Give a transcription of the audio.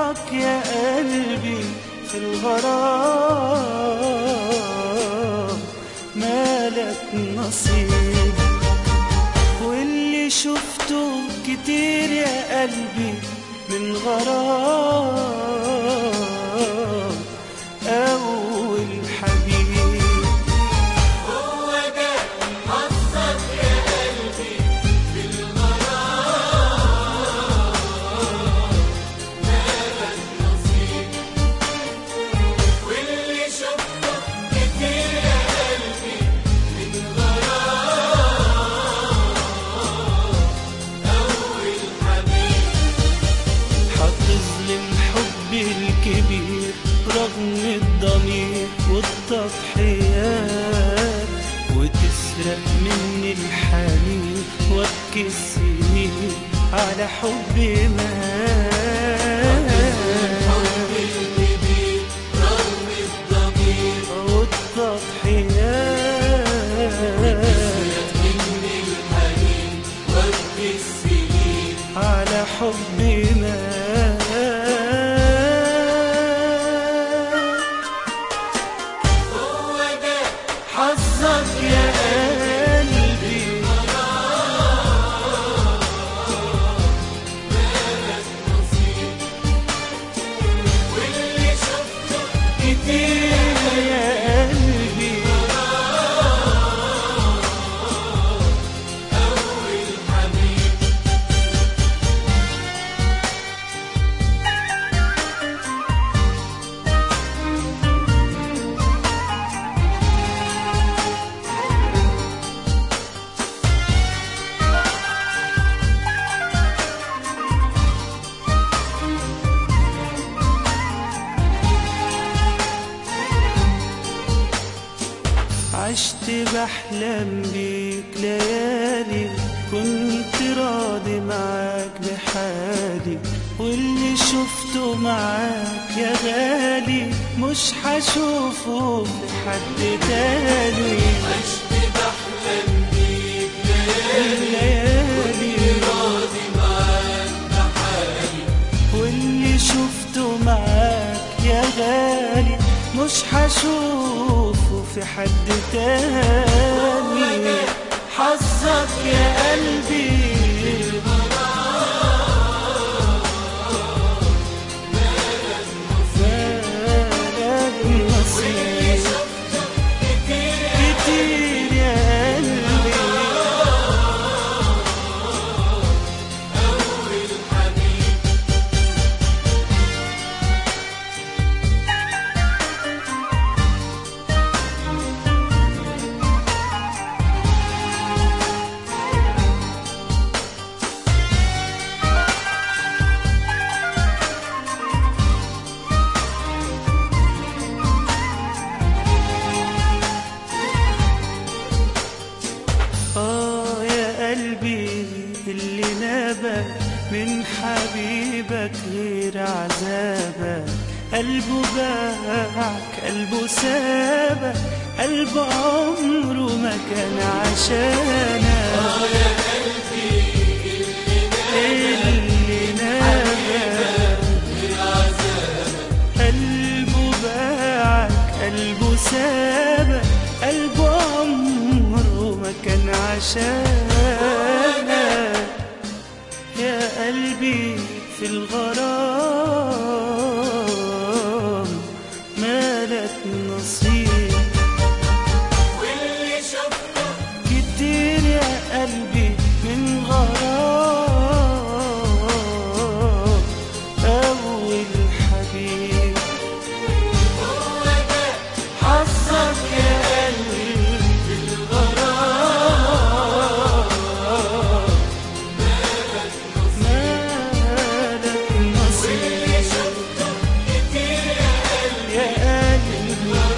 حظك يا قلبي في الغرام مالك نصيب واللي شفته كتير يا قلبي من غرام أول حبيب هو ده حظك يا قلبي بالغرام مالك نصيب واللي شفته كتير يا قلبي من غرام أول حبيب هتظلم حبي الكبير رغم الضمير والتضحيات وتسرق مني الحنين وابكي السنين على حبي مات الكبير رغم الضمير والتضحيات مني الحنين وابكي السنين على حبي مات هو ده حظك يا قلبي نصيب واللي شفته كتير يا قلبي أول حبيب عشت بحلم بيك ليالي كنت راضي معاك بحالي واللي شفته معاك يا غالي مش هشوفه لحد تاني عشت بحلم بيك ليالي الليالي راضي معاك بحالي واللي شفته معاك يا غالي مش هشوفه في حد تاني حظك يا قلبي مالك نصيب كتير يا قلبي أول حبيب آه يا قلبي اللي نابك من حبيبك غير عذابك قلبه باعك قلبه سابك قلبه عمره ما كان عشانك يا قلبي اللي نابك العذاب قلبه باعك قلبه سابك قلبه عمره ما كان عشانك يا قلبي في الغرام مالك نصيب واللي شفته كتير يا قلبي من غرام أول حبيب هو ده حظك يا قلبي مالك نصيب واللي شفته كتير يا قلبي يا قلبي